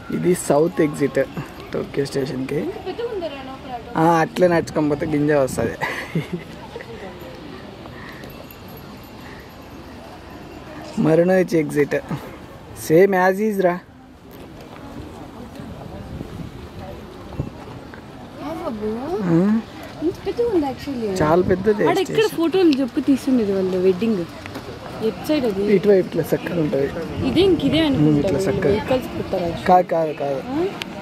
ఇది south exit Tokyo స్టేషన్కి పెద్దగా ఉందరా లోపల ఆటో. ఆ, అట్లే నడుచుకోకపోతే గింజ వస్తుంది మరునోచి ఎగ్జిట్ సేమ్ యాజ్ ఈజ్ రా ఆ బాబు ఆ, ఇంత పెద్దగా ఉంది యాక్చువల్లీ చాలా పెద్దది ఆడ ఎక్కడ ఫోటోలు చెప్పు తీసుండేది వాళ్ళు వెడ్డింగ్ ఎట్ సైడ్ అది ఇటువైపు ఇట్లా చక్కగా ఉంటుంది ఇదే ఇంక ఇదే అనుకుంటా ఇట్లా చక్కగా. వెహికల్స్ పెట్టారు కాదు కాదు కాదు ఆ?